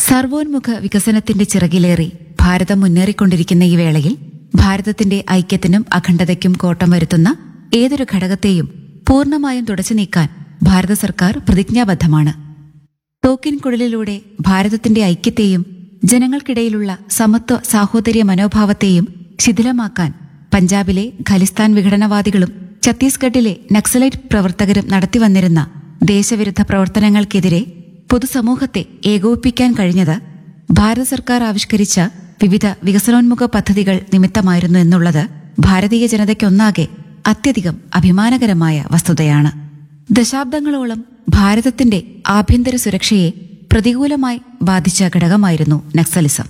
സർവോന്മുഖ വികസനത്തിന്റെ ചിറകിലേറി ഭാരതം മുന്നേറിക്കൊണ്ടിരിക്കുന്ന ഈ വേളയിൽ ഭാരതത്തിന്റെ ഐക്യത്തിനും അഖണ്ഡതയ്ക്കും കോട്ടം വരുത്തുന്ന ഏതൊരു ഘടകത്തെയും പൂർണ്ണമായും തുടച്ചു നീക്കാൻ ഭാരത സർക്കാർ പ്രതിജ്ഞാബദ്ധമാണ് തോക്കിൻ കുഴലിലൂടെ ഭാരതത്തിന്റെ ഐക്യത്തെയും ജനങ്ങൾക്കിടയിലുള്ള സമത്വ സാഹോദര്യ മനോഭാവത്തെയും ശിഥിലമാക്കാൻ പഞ്ചാബിലെ ഖലിസ്ഥാൻ വിഘടനവാദികളും ഛത്തീസ്ഗഡിലെ നക്സലൈറ്റ് പ്രവർത്തകരും നടത്തിവന്നിരുന്ന ദേശവിരുദ്ധ പ്രവർത്തനങ്ങൾക്കെതിരെ പൊതുസമൂഹത്തെ ഏകോപിപ്പിക്കാൻ കഴിഞ്ഞത് ഭാരത സർക്കാർ ആവിഷ്കരിച്ച വിവിധ വികസനോന്മുഖ പദ്ധതികൾ നിമിത്തമായിരുന്നു എന്നുള്ളത് ഭാരതീയ ജനതയ്ക്കൊന്നാകെ അത്യധികം അഭിമാനകരമായ വസ്തുതയാണ് ദശാബ്ദങ്ങളോളം ഭാരതത്തിന്റെ ആഭ്യന്തര സുരക്ഷയെ പ്രതികൂലമായി ബാധിച്ച ഘടകമായിരുന്നു നക്സലിസം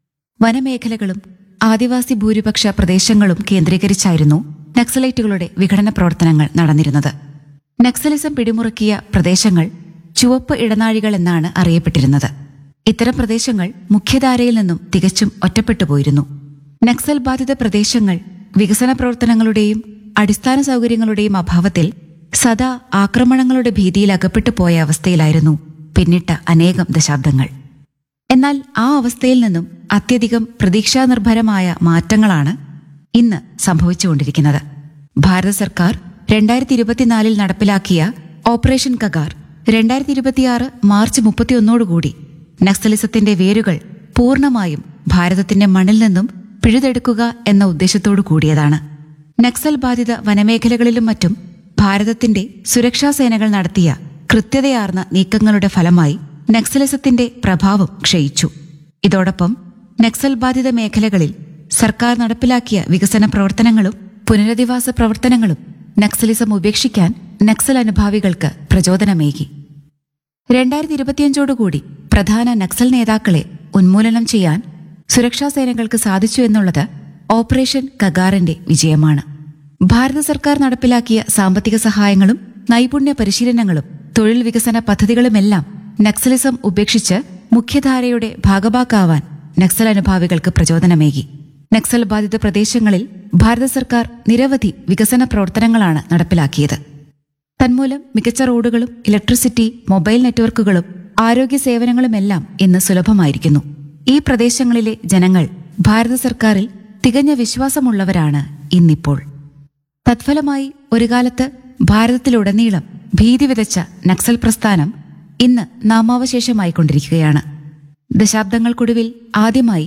വനമേഖലകളും ആദിവാസി ഭൂരിപക്ഷ പ്രദേശങ്ങളും കേന്ദ്രീകരിച്ചായിരുന്നു നക്സലൈറ്റുകളുടെ വിഘടന പ്രവർത്തനങ്ങൾ നടന്നിരുന്നത് നക്സലിസം പിടിമുറുക്കിയ പ്രദേശങ്ങൾ ചുവപ്പ് ഇടനാഴികൾ എന്നാണ് അറിയപ്പെട്ടിരുന്നത് ഇത്തരം പ്രദേശങ്ങൾ മുഖ്യധാരയിൽ നിന്നും തികച്ചും ഒറ്റപ്പെട്ടുപോയിരുന്നു നക്സൽ ബാധിത പ്രദേശങ്ങൾ വികസന പ്രവർത്തനങ്ങളുടെയും അടിസ്ഥാന സൗകര്യങ്ങളുടെയും അഭാവത്തിൽ സദാ ആക്രമണങ്ങളുടെ ഭീതിയിൽ അകപ്പെട്ടു പോയ അവസ്ഥയിലായിരുന്നു പിന്നിട്ട അനേകം ദശാബ്ദങ്ങൾ എന്നാൽ ആ അവസ്ഥയിൽ നിന്നും അത്യധികം പ്രതീക്ഷാനിർഭരമായ മാറ്റങ്ങളാണ് ഇന്ന് സംഭവിച്ചുകൊണ്ടിരിക്കുന്നത് ഭാരത സർക്കാർ രണ്ടായിരത്തി ഇരുപത്തിനാലിൽ നടപ്പിലാക്കിയ ഓപ്പറേഷൻ കഗാർ രണ്ടായിരത്തി ഇരുപത്തിയാറ് മാർച്ച് മുപ്പത്തിയൊന്നോടുകൂടി നക്സലിസത്തിന്റെ വേരുകൾ പൂർണ്ണമായും ഭാരതത്തിന്റെ മണ്ണിൽ നിന്നും പിഴുതെടുക്കുക എന്ന ഉദ്ദേശത്തോടു കൂടിയതാണ് നക്സൽ ബാധിത വനമേഖലകളിലും മറ്റും ഭാരതത്തിന്റെ സുരക്ഷാ സേനകൾ നടത്തിയ കൃത്യതയാർന്ന നീക്കങ്ങളുടെ ഫലമായി നക്സലിസത്തിന്റെ പ്രഭാവം ക്ഷയിച്ചു ഇതോടൊപ്പം നക്സൽ ബാധിത മേഖലകളിൽ സർക്കാർ നടപ്പിലാക്കിയ വികസന പ്രവർത്തനങ്ങളും പുനരധിവാസ പ്രവർത്തനങ്ങളും നക്സലിസം ഉപേക്ഷിക്കാൻ നക്സൽ അനുഭാവികൾക്ക് പ്രചോദനമേകി രണ്ടായിരത്തി ഇരുപത്തിയഞ്ചോടുകൂടി പ്രധാന നക്സൽ നേതാക്കളെ ഉന്മൂലനം ചെയ്യാൻ സുരക്ഷാ സേനകൾക്ക് സാധിച്ചു എന്നുള്ളത് ഓപ്പറേഷൻ കഗാറിന്റെ വിജയമാണ് ഭാരത സർക്കാർ നടപ്പിലാക്കിയ സാമ്പത്തിക സഹായങ്ങളും നൈപുണ്യ പരിശീലനങ്ങളും തൊഴിൽ വികസന പദ്ധതികളുമെല്ലാം നക്സലിസം ഉപേക്ഷിച്ച് മുഖ്യധാരയുടെ ഭാഗഭാക്കാവാൻ നക്സൽ അനുഭാവികൾക്ക് പ്രചോദനമേകി നക്സൽ ബാധിത പ്രദേശങ്ങളിൽ ഭാരത സർക്കാർ നിരവധി വികസന പ്രവർത്തനങ്ങളാണ് നടപ്പിലാക്കിയത് തന്മൂലം മികച്ച റോഡുകളും ഇലക്ട്രിസിറ്റി മൊബൈൽ നെറ്റ്വർക്കുകളും ആരോഗ്യ സേവനങ്ങളുമെല്ലാം ഇന്ന് സുലഭമായിരിക്കുന്നു ഈ പ്രദേശങ്ങളിലെ ജനങ്ങൾ ഭാരത സർക്കാരിൽ തികഞ്ഞ വിശ്വാസമുള്ളവരാണ് ഇന്നിപ്പോൾ തത്ഫലമായി ഒരു കാലത്ത് ഭാരതത്തിലുടനീളം ഭീതി വിതച്ച നക്സൽ പ്രസ്ഥാനം ഇന്ന് നാമാവശേഷമായിക്കൊണ്ടിരിക്കുകയാണ് ദശാബ്ദങ്ങൾക്കൊടുവിൽ ആദ്യമായി